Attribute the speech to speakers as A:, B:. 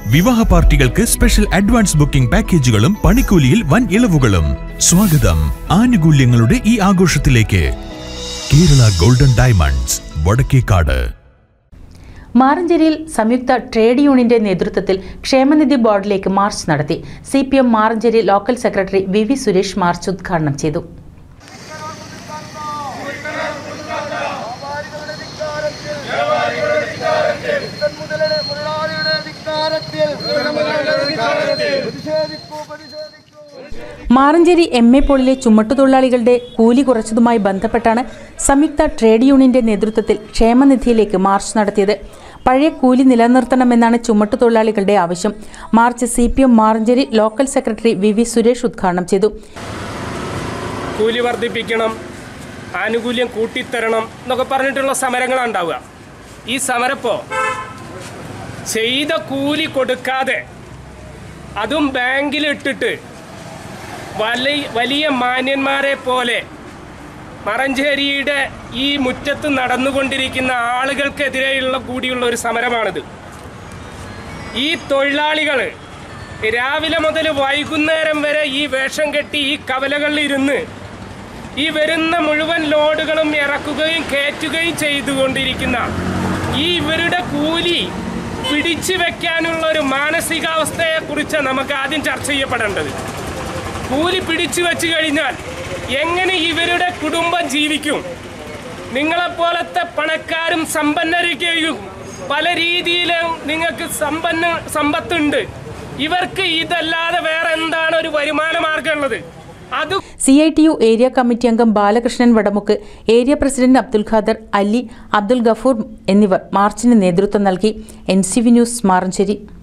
A: വിവാഹ പാർട്ടികൾക്ക് special advance booking പാക്കേജുകളും പണിക്കൂലിയിൽ വൻ ഇളവുകളും സ്വാഗതം ആനുകൂല്യങ്ങളുടെ ഈ ആഘോഷത്തിലേക്ക് കേരള ഗോൾഡൻ ഡയമണ്ട്സ് വടക്കേക്കാട്
B: മാറഞ്ചേരിയിൽ സംയുക്ത ട്രേഡ് യൂണിയന്റെ നേതൃത്വത്തിൽ ക്ഷേമനിധി ബോർഡിലേക്ക് മാർച്ച് നടത്തി C P M Maranchery local secretary V V Suresh march ഉദ്ഘാടനം ചെയ്തു മാറഞ്ചേരി എം എ പോളിലെ ചുമട്ടുതൊഴിലാളികളുടെ കൂലി കുറച്ചതുമായി ബന്ധപ്പെട്ടാണ് സംയുക്ത ട്രേഡ് യൂണിയന്റെ നേതൃത്വത്തിൽ ക്ഷേമനിധിയിലേക്ക് മാർച്ച് നടത്തിയത് പഴയ കൂലി നിലനിർത്തണമെന്നാണ് ചുമട്ടുതൊഴിലാളികളുടെ ആവശ്യം march C P M Maranchery local secretary V V Suresh ഉദ്ഘാടനം ചെയ്തു
C: കൂലി വർദ്ധിപ്പിക്കണം ആനുകൂല്യം കൂട്ടിത്തരണം എന്നൊക്കെ പറഞ്ഞിട്ടുള്ള സമരങ്ങളാണ് ഉണ്ടാവുക ഈ സമരപ്പോ ചെയ്ത കൂലി കൊടുക്കാതെ അതും ബാങ്കിലിട്ടിട്ട് വലിയ വലിയ മാന്യന്മാരെ പോലെ മറഞ്ചേരിയുടെ ഈ മുറ്റത്ത് നടന്നുകൊണ്ടിരിക്കുന്ന ആളുകൾക്കെതിരെയുള്ള കൂടിയുള്ള ഒരു സമരമാണിത് ഈ തൊഴിലാളികൾ രാവിലെ മുതൽ വൈകുന്നേരം വരെ ഈ വേഷം കെട്ടി ഈ കവലകളിൽ ഇരുന്ന് ഈ വരുന്ന മുഴുവൻ ലോഡുകളും ഇറക്കുകയും കയറ്റുകയും ചെയ്തുകൊണ്ടിരിക്കുന്ന ഈ ഇവരുടെ കൂലി പിടിച്ചു വെക്കാനുള്ള ഒരു മാനസികാവസ്ഥയെക്കുറിച്ച് നമുക്ക് ആദ്യം ചർച്ച ചെയ്യപ്പെടേണ്ടത് കൂലി പിടിച്ചു വെച്ച് കഴിഞ്ഞാൽ എങ്ങനെ ഇവരുടെ കുടുംബം ജീവിക്കും നിങ്ങളെപ്പോലത്തെ പണക്കാരും സമ്പന്നരൊക്കെയും പല രീതിയിലും നിങ്ങൾക്ക് സമ്പന്ന സമ്പത്തുണ്ട് ഇവർക്ക് ഇതല്ലാതെ വേറെ എന്താണ് ഒരു വരുമാന മാർഗം ഉള്ളത് അത്
B: C I T U area committee അംഗം ബാലകൃഷ്ണൻ വടമുക്ക് ഏരിയ പ്രസിഡന്റ് അബ്ദുൽ ഖാദർ അലി അബ്ദുൽ ഗഫൂർ എന്നിവർ മാർച്ചിന് നേതൃത്വം നൽകി N C V news Maranchery